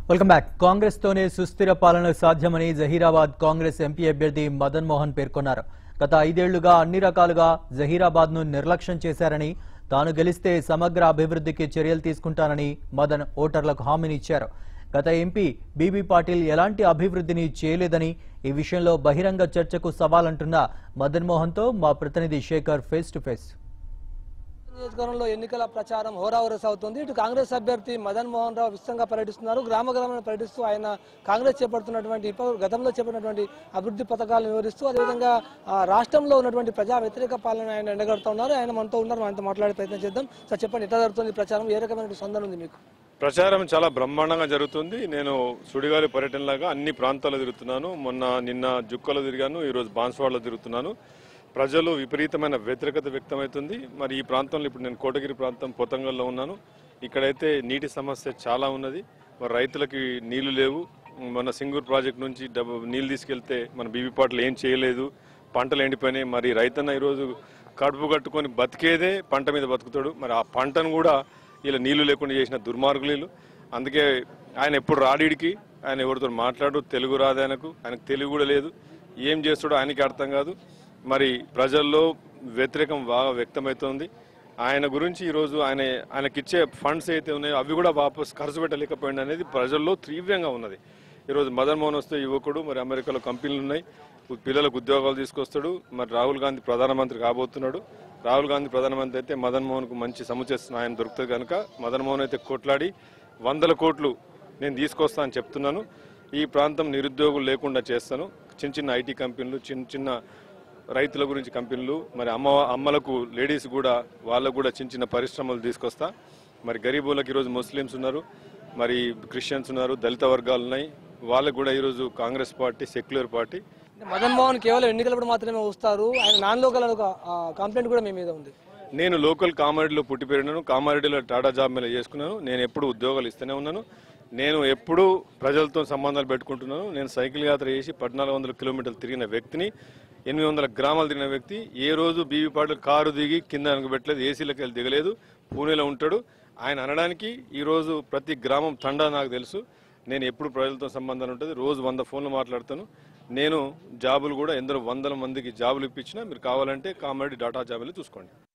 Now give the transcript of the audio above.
Welcome back Congress తోనే సుస్థిర పాలన సాధ్యమని జహీరాబాద్ కాంగ్రెస్ ఎంపీ అభ్యర్థి మదన్ మోహన్ పేర్కొన్నారు గత ఐదేళ్లుగా అన్ని రకాలుగా జహీరాబాద్ ను నిర్లక్ష్యం చేశారని తాను గెలిస్తే సమగ్ర అభివృద్ధికి చర్యలు తీసుకుంటానని మదన్ ఓటర్లకు హామీనిచ్చారు గత ఎంపీ బీబీ పాటిల్ ఎలాంటి అభివృద్ధిని చేయలేదని ఈ విషయంలో బహిరంగ చర్చకు సవాలంటున్న మదన్ మోహన్తో మా ప్రతినిధి శేఖర్ ఫేస్ టు ఫేస్ నియోజకవర్గంలో ఎన్నికల ప్రచారం హోరాహోర సాగుతుంది ఇటు కాంగ్రెస్ అభ్యర్థి మదన్ మోహన్ రావు విస్తృతంగా పర్యటిస్తున్నారు గ్రామ గ్రామాలను పర్యటిస్తూ ఆయన కాంగ్రెస్ చేపడుతున్నటువంటి ఇప్ప- గతంలో చేపట్టినటువంటి అభివృద్ధి పథకాలను వివరిస్తూ అదేవిధంగా ఆ, రాష్ట్రంలో ఉన్నటువంటి ప్రజా వ్యతిరేక పాలన ఆయన ఎండగడుతున్నారు ఆయన మనతో ఉన్నారు మనతో మాట్లాడే ప్రయత్నం చేద్దాం సార్ చెప్పండి ఎట్లా జరుగుతుంది ఈ ప్రచారం ఏ రకమైన స్పందన ఉంది మీకు ప్రచారం చాలా బ్రహ్మాండంగా జరుగుతుంది నేను సుడిగాలి పర్యటనలాగా అన్ని ప్రాంతాల్లో తిరుగుతున్నాను మొన్న నిన్న జుక్కలో తిరిగాను ఈరోజు బాన్స్వాడలో తిరుగుతున్నాను ప్రజలు విపరీతమైన వ్యతిరేకత వ్యక్తమవుతుంది మరి ఈ ప్రాంతంలో ఇప్పుడు నేను కోటగిరి ప్రాంతం పొతంగల్లో ఉన్నాను ఇక్కడైతే నీటి సమస్య చాలా ఉన్నది మరి రైతులకి నీళ్లు లేవు మన సింగూర్ ప్రాజెక్ట్ నుంచి డబ్బు నీళ్లు తీసుకెళ్తే మన బీబీ పాటలు ఏం చేయలేదు పంటలు ఎండిపోయినాయి మరి రైతన్న ఈరోజు కడుపు కట్టుకొని బతికేదే పంట మీద బతుకుతాడు మరి ఆ పంటను కూడా వీళ్ళ నీళ్లు లేకుండా చేసిన దుర్మార్గులు వీళ్ళు. అందుకే ఆయన ఎప్పుడు రాడీడికి ఆయన ఎవరితో మాట్లాడు తెలుగు రాదు ఆయనకు ఆయనకు తెలుగు కూడా లేదు ఏం చేస్తాడో ఆయనకి అర్థం కాదు మరి ప్రజల్లో వ్యతిరేకం బాగా వ్యక్తమవుతోంది ఆయన గురించి ఈరోజు ఆయన ఆయనకిచ్చే ఫండ్స్ అయితే ఉన్నాయో అవి కూడా వాపస్ ఖర్చు పెట్టలేకపోయింది అనేది ప్రజల్లో తీవ్రంగా ఉన్నది ఈరోజు మదన్ మోహన్ వస్తే యువకుడు మరి అమెరికాలో కంపెనీలు ఉన్నాయి పిల్లలకు ఉద్యోగాలు తీసుకొస్తాడు మరి రాహుల్ గాంధీ ప్రధానమంత్రి కాబోతున్నాడు రాహుల్ గాంధీ ప్రధానమంత్రి అయితే మదన్ మోహన్కు మంచి సముచిత న్యాయం దొరుకుతుంది కనుక మదన్ మోహన్ అయితే కొట్లాడి వందల కోట్లు నేను తీసుకొస్తా అని చెప్తున్నాను ఈ ప్రాంతం నిరుద్యోగులు లేకుండా చేస్తాను చిన్న చిన్న ఐటీ కంపెనీలు చిన్న చిన్న రైతుల గురించి కంపెనీలు మరి అమ్మ అమ్మలకు లేడీస్ కూడా వాళ్ళకు కూడా చిన్న చిన్న పరిశ్రమలు తీసుకొస్తా మరి గరీబులకు ఈరోజు ముస్లిమ్స్ ఉన్నారు మరి క్రిస్టియన్స్ ఉన్నారు దళిత వర్గాలు ఉన్నాయి వాళ్ళకు కూడా ఈరోజు కాంగ్రెస్ పార్టీ సెక్యులర్ పార్టీ అంటే మదన్ మోహన్ కేవలం ఎన్నికలప్పుడు మాత్రమే వస్తారు ఆయన నాన్ లోకల్ అని ఒక కంప్లైంట్ కూడా మీ మీద ఉంది నేను లోకల్ కామారెడ్డిలో పుట్టి పెరిగినాను కామారెడ్డిలో టాటా జాబ్ మీద చేసుకున్నాను నేను ఎప్పుడు ఉద్యోగాలు ఇస్తూనే ఉన్నాను నేను ఎప్పుడు ప్రజలతో సంబంధాలు పెట్టుకుంటున్నాను నేను సైకిల్ యాత్ర చేసి పద్నాలుగు వందల కిలోమీటర్లు తిరిగిన వ్యక్తిని ఎనిమిది వందల గ్రామాలు తిరిగిన వ్యక్తి ఏ రోజు బీవీ పాటలు కారు దిగి కింద పెట్టలేదు ఏసీలోకి వెళ్ళి దిగలేదు పూణేలో ఉంటాడు ఆయన అనడానికి ఈ రోజు ప్రతి గ్రామం తండా నాకు తెలుసు నేను ఎప్పుడు ప్రజలతో సంబంధాలు ఉంటుంది రోజు వంద ఫోన్లు మాట్లాడతాను నేను జాబులు కూడా ఎందరో వందల మందికి జాబులు ఇప్పించినా మీరు కావాలంటే కామారెడ్డి డాటా జాబులు చూసుకోండి